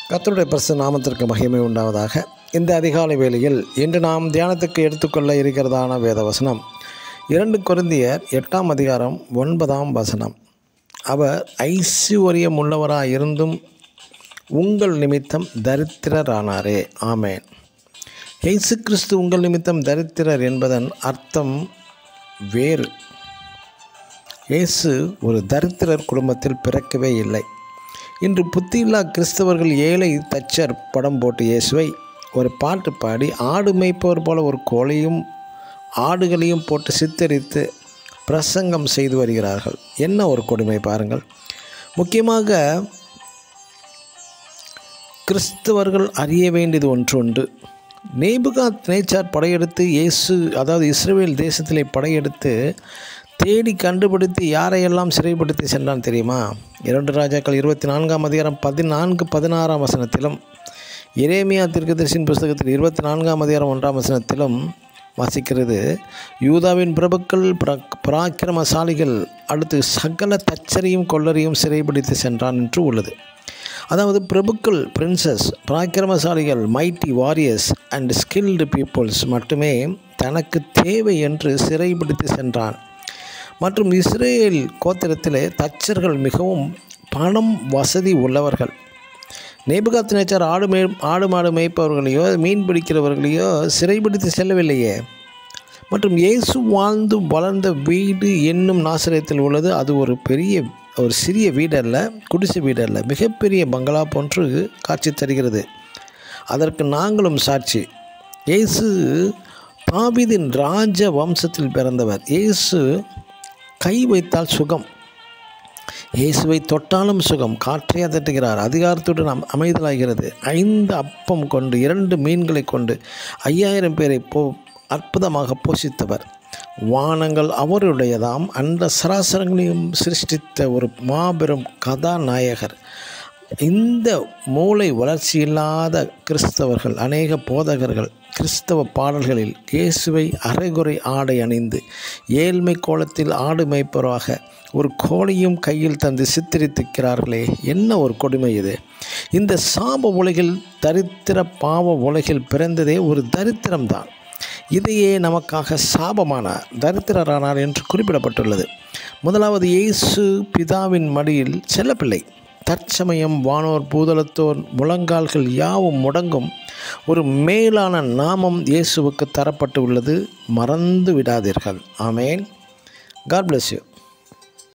கர்த்தருடைய பரிசு நாமத்திற்கு மகிமை உண்டாவதாக இந்த அதிகாலை வேளையில் இன்று நாம் தியானத்துக்கு எடுத்துக்கொள்ள இருக்கிறதான வேத வசனம் இரண்டு கொரிந்தியர் எட்டாம் அதிகாரம் ஒன்பதாம் வசனம் அவர் ஐஸ்வர்யம் உள்ளவராக இருந்தும் உங்கள் நிமித்தம் தரித்திரரானாரே ஆமேன் இயேசு கிறிஸ்து உங்கள் நிமித்தம் தரித்திரர் என்பதன் அர்த்தம் வேறு இயேசு ஒரு தரித்திரர் குடும்பத்தில் பிறக்கவே இல்லை இன்று புத்தியில்லா கிறிஸ்தவர்கள் ஏழை தச்சர் படம் போட்டு இயேசுவை ஒரு பாட்டு பாடி ஆடு மேய்ப்பவர் போல ஒரு கோழையும் ஆடுகளையும் போட்டு சித்தரித்து பிரசங்கம் செய்து வருகிறார்கள் என்ன ஒரு கொடுமை பாருங்கள் முக்கியமாக கிறிஸ்தவர்கள் அறிய வேண்டியது ஒன்று உண்டு நேபுகாத் நேச்சார் படையெடுத்து இயேசு அதாவது இஸ்ரேல் தேசத்திலே படையெடுத்து தேடி கண்டுபிடித்து யாரையெல்லாம் சிறைப்படுத்தி சென்றான் தெரியுமா இரண்டு ராஜாக்கள் இருபத்தி நான்காம் அதிகாரம் பதினான்கு பதினாறாம் வசனத்திலும் இரேமியா தீர்க்கதரிசியின் புஸ்தகத்தில் இருபத்தி நான்காம் அதிகாரம் ஒன்றாம் வசனத்திலும் வாசிக்கிறது யூதாவின் பிரபுக்கள் பிர பராக்கிரமசாலிகள் அடுத்து சகல தச்சரையும் கொள்ளரையும் சிறைபிடித்து சென்றான் என்று உள்ளது அதாவது பிரபுக்கள் பிரின்சஸ் பராக்கிரமசாலிகள் mighty warriors and skilled peoples மட்டுமே தனக்கு தேவை என்று சிறைபிடித்து சென்றான் மற்றும் இஸ்ரேல் கோத்திரத்திலே தச்சர்கள் மிகவும் பணம் வசதி உள்ளவர்கள் நேபுகாத் நேச்சர் ஆடு மே ஆடு மாடு மேய்ப்பவர்களையோ மீன் பிடிக்கிறவர்களையோ சிறைபிடித்து செல்லவில்லையே மற்றும் இயேசு வாழ்ந்து வளர்ந்த வீடு என்னும் நாசிரியத்தில் உள்ளது அது ஒரு பெரிய ஒரு சிறிய வீடு அல்ல குடிசை வீடு அல்ல மிகப்பெரிய பங்களா போன்று காட்சி தருகிறது அதற்கு நாங்களும் சாட்சி இயேசு தாவிதின் ராஜ வம்சத்தில் பிறந்தவர் இயேசு கை வைத்தால் சுகம் இயேசுவை தொட்டாலும் சுகம் காற்றை அதட்டுகிறார் அதிகாரத்துடன் அம் அமைதலாகிறது ஐந்து அப்பம் கொண்டு இரண்டு மீன்களை கொண்டு ஐயாயிரம் பேரை போ அற்புதமாக போஷித்தவர் வானங்கள் அவருடையதாம் அந்த சராசரங்களையும் சிருஷ்டித்த ஒரு மாபெரும் கதாநாயகர் இந்த மூளை வளர்ச்சி இல்லாத கிறிஸ்தவர்கள் அநேக போதகர்கள் கிறிஸ்தவ பாடல்களில் இயேசுவை அரைகுறை ஆடை அணிந்து ஏழ்மை கோலத்தில் ஆடு மேய்ப்பவராக ஒரு கோழையும் கையில் தந்து சித்தரித்திருக்கிறார்களே என்ன ஒரு கொடுமை இது இந்த சாப உலகில் தரித்திர பாவ உலகில் பிறந்ததே ஒரு தரித்திரம்தான் இதையே நமக்காக சாபமானார் தரித்திரரானார் என்று குறிப்பிடப்பட்டுள்ளது முதலாவது இயேசு பிதாவின் மடியில் செல்லப்பிள்ளை தற்சமயம் வானோர் பூதளத்தோர் முழங்கால்கள் யாவும் முடங்கும் ஒரு மேலான நாமம் இயேசுவுக்கு தரப்பட்டு உள்ளது மறந்து விடாதீர்கள் ஆமேன் காட் பிளஸ் யூ